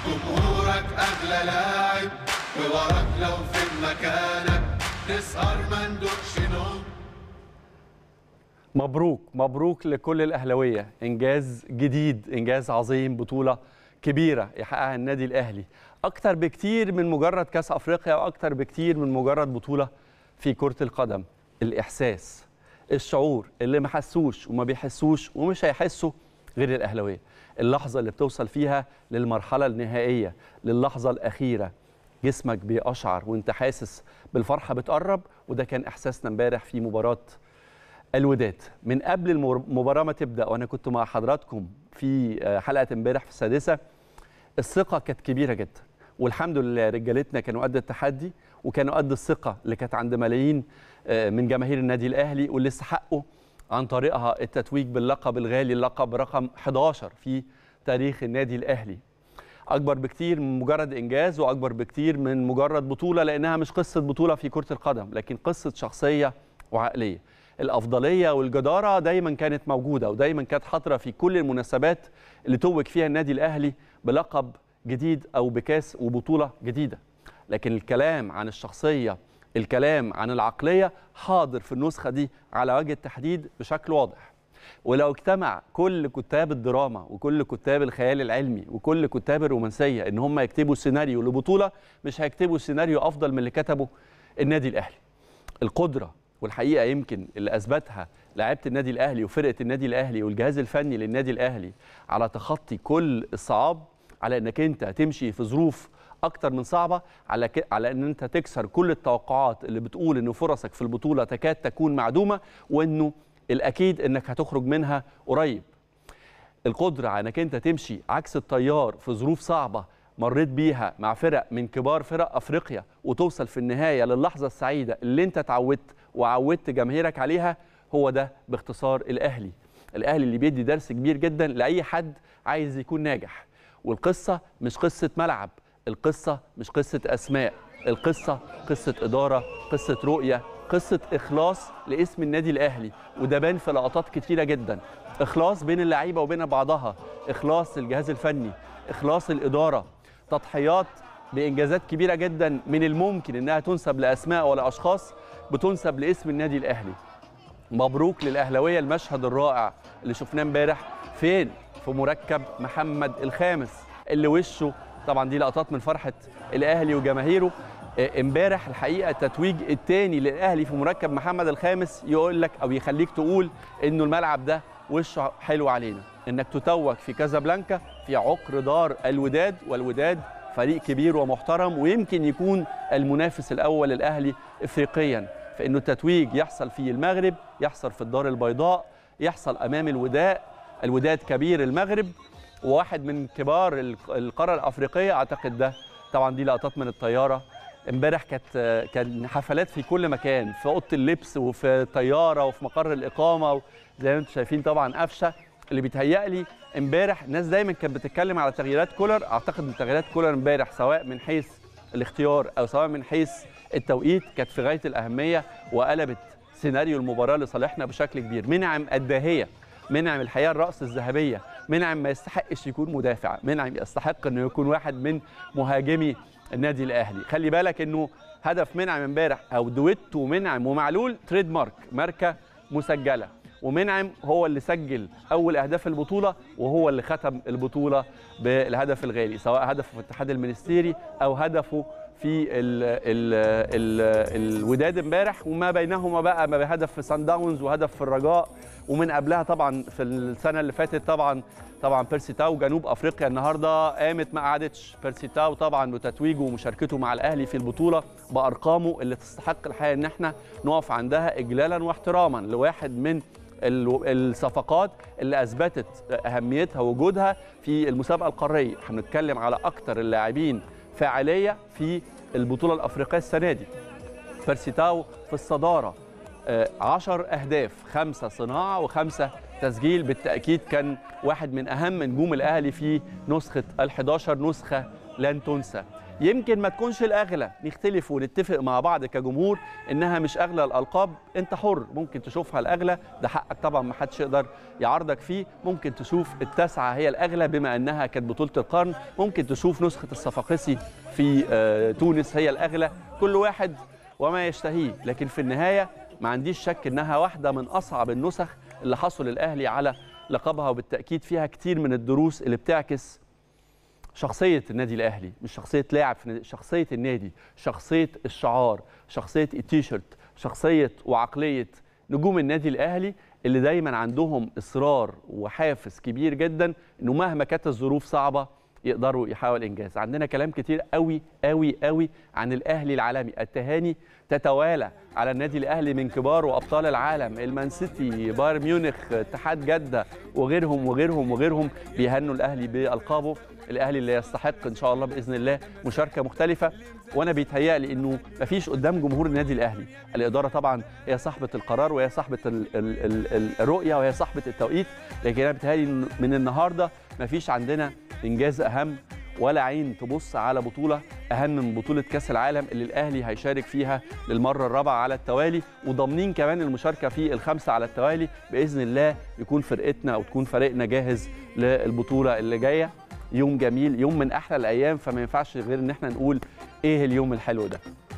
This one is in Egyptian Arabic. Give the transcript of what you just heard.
جمهورك اغلى لاعب بوراك لو في مكانك نسهر ما ندوقش نوم مبروك مبروك لكل الاهلاويه انجاز جديد انجاز عظيم بطوله كبيره يحققها النادي الاهلي اكتر بكتير من مجرد كاس افريقيا واكتر بكتير من مجرد بطوله في كره القدم الاحساس الشعور اللي ما حسوش وما بيحسوش ومش هيحسوا غير الاهلاويه اللحظه اللي بتوصل فيها للمرحله النهائيه للحظه الاخيره جسمك بيقشعر وانت حاسس بالفرحه بتقرب وده كان احساسنا امبارح في مباراه الوداد من قبل المباراه ما تبدا وانا كنت مع حضراتكم في حلقه امبارح في السادسه الثقه كانت كبيره جدا والحمد لله رجالتنا كانوا قد التحدي وكانوا قد الثقه اللي كانت عند ملايين من جماهير النادي الاهلي واللي استحقوا عن طريقها التتويج باللقب الغالي اللقب رقم 11 في تاريخ النادي الاهلي اكبر بكتير من مجرد انجاز واكبر بكتير من مجرد بطوله لانها مش قصه بطوله في كره القدم لكن قصه شخصيه وعقليه الافضليه والجداره دايما كانت موجوده ودايما كانت حاضره في كل المناسبات اللي توج فيها النادي الاهلي بلقب جديد او بكاس وبطوله جديده لكن الكلام عن الشخصيه الكلام عن العقليه حاضر في النسخه دي على وجه التحديد بشكل واضح ولو اجتمع كل كتاب الدراما وكل كتاب الخيال العلمي وكل كتاب الرومانسيه ان هم يكتبوا سيناريو لبطوله مش هيكتبوا سيناريو افضل من اللي كتبه النادي الاهلي القدره والحقيقه يمكن اللي اثبتها لاعيبه النادي الاهلي وفرقه النادي الاهلي والجهاز الفني للنادي الاهلي على تخطي كل الصعاب على انك انت تمشي في ظروف اكتر من صعبه على ك... على ان انت تكسر كل التوقعات اللي بتقول ان فرصك في البطوله تكاد تكون معدومه وانه الاكيد انك هتخرج منها قريب القدره على انك انت تمشي عكس التيار في ظروف صعبه مريت بيها مع فرق من كبار فرق افريقيا وتوصل في النهايه للحظه السعيده اللي انت اتعودت وعودت جماهيرك عليها هو ده باختصار الاهلي الاهلي اللي بيدي درس كبير جدا لاي حد عايز يكون ناجح والقصه مش قصه ملعب القصه مش قصه اسماء القصه قصه اداره قصه رؤيه قصه اخلاص لاسم النادي الاهلي وده بان في لقطات كتيره جدا اخلاص بين اللعيبه وبين بعضها اخلاص الجهاز الفني اخلاص الاداره تضحيات بانجازات كبيره جدا من الممكن انها تنسب لاسماء ولا اشخاص بتنسب لاسم النادي الاهلي مبروك للاهلاويه المشهد الرائع اللي شفناه امبارح فين في مركب محمد الخامس اللي وشه طبعا دي لقطات من فرحه الاهلي وجماهيره امبارح الحقيقه التتويج الثاني للاهلي في مركب محمد الخامس يقول لك او يخليك تقول انه الملعب ده وشه حلو علينا انك تتوج في كازابلانكا في عقر دار الوداد والوداد فريق كبير ومحترم ويمكن يكون المنافس الاول للاهلي افريقيا فانه التتويج يحصل في المغرب يحصل في الدار البيضاء يحصل امام الوداء الوداد كبير المغرب وواحد من كبار القاره الافريقيه اعتقد ده طبعا دي لقطات من الطياره امبارح كانت كان حفلات في كل مكان في اوضه اللبس وفي الطياره وفي مقر الاقامه زي ما انتم شايفين طبعا قفشه اللي بيتهيأ لي امبارح الناس دايما كانت بتتكلم على تغييرات كولر اعتقد ان تغييرات كولر امبارح سواء من حيث الاختيار او سواء من حيث التوقيت كانت في غايه الاهميه وقلبت سيناريو المباراه لصالحنا بشكل كبير منعم الداهيه منعم الحقيقه الراس الذهبيه منعم ما يستحقش يكون مدافع منعم يستحق انه يكون واحد من مهاجمي النادي الاهلي خلي بالك انه هدف منعم امبارح او دويتو منعم ومعلول تريد مارك ماركه مسجله ومنعم هو اللي سجل اول اهداف البطوله وهو اللي ختم البطوله بالهدف الغالي سواء هدفه في الاتحاد المنستيري او هدفه في ال ال ال الوداد امبارح وما بينهما بقى ما بهدف في سان داونز وهدف في الرجاء ومن قبلها طبعا في السنه اللي فاتت طبعا طبعا بيرسي تاو جنوب افريقيا النهارده قامت ما قعدتش بيرسي تاو طبعا بتتويجه ومشاركته مع الاهلي في البطوله بارقامه اللي تستحق الحقيقه ان احنا نقف عندها اجلالا واحتراما لواحد من الصفقات اللي اثبتت اهميتها ووجودها في المسابقه القاريه هنتكلم على اكتر اللاعبين فاعليه في البطوله الافريقيه السنه دي بيرسيتاو في الصداره 10 اهداف خمسه صناعه وخمسه تسجيل بالتاكيد كان واحد من اهم نجوم الاهلي في نسخه ال11 نسخه لن تنسى يمكن ما تكونش الاغلى نختلف ونتفق مع بعض كجمهور انها مش اغلى الالقاب انت حر ممكن تشوفها الاغلى ده حقك طبعا ما حدش يقدر يعارضك فيه ممكن تشوف التاسعه هي الاغلى بما انها كانت بطوله القرن ممكن تشوف نسخه الصفاقسي في آه، تونس هي الاغلى كل واحد وما يشتهيه لكن في النهايه ما عنديش شك انها واحده من اصعب النسخ اللي حصل الاهلي على لقبها وبالتاكيد فيها كتير من الدروس اللي بتعكس شخصية النادي الأهلي مش شخصية لاعب في النادي شخصية النادي شخصية الشعار شخصية التيشيرت شخصية وعقلية نجوم النادي الأهلي اللي دايما عندهم إصرار وحافز كبير جدا إنه مهما كانت الظروف صعبة يقدروا يحققوا الإنجاز عندنا كلام كتير قوي قوي قوي عن الأهلي العالمي التهاني تتوالى على النادي الأهلي من كبار وأبطال العالم المان سيتي بايرن ميونخ اتحاد جدة وغيرهم وغيرهم وغيرهم بيهنوا الأهلي بألقابه الاهلي اللي يستحق ان شاء الله باذن الله مشاركه مختلفه وانا بيتهيألي انه مفيش قدام جمهور النادي الاهلي الاداره طبعا هي صاحبه القرار وهي صاحبه ال ال ال ال الرؤيه وهي صاحبه التوقيت لكن انا بيتهيألي إنه من النهارده مفيش عندنا انجاز اهم ولا عين تبص على بطوله اهم من بطوله كاس العالم اللي الاهلي هيشارك فيها للمره الرابعه على التوالي وضامنين كمان المشاركه في الخمسه على التوالي باذن الله يكون فرقتنا او تكون فريقنا جاهز للبطوله اللي جايه يوم جميل يوم من احلى الايام فما ينفعش غير ان احنا نقول ايه اليوم الحلو ده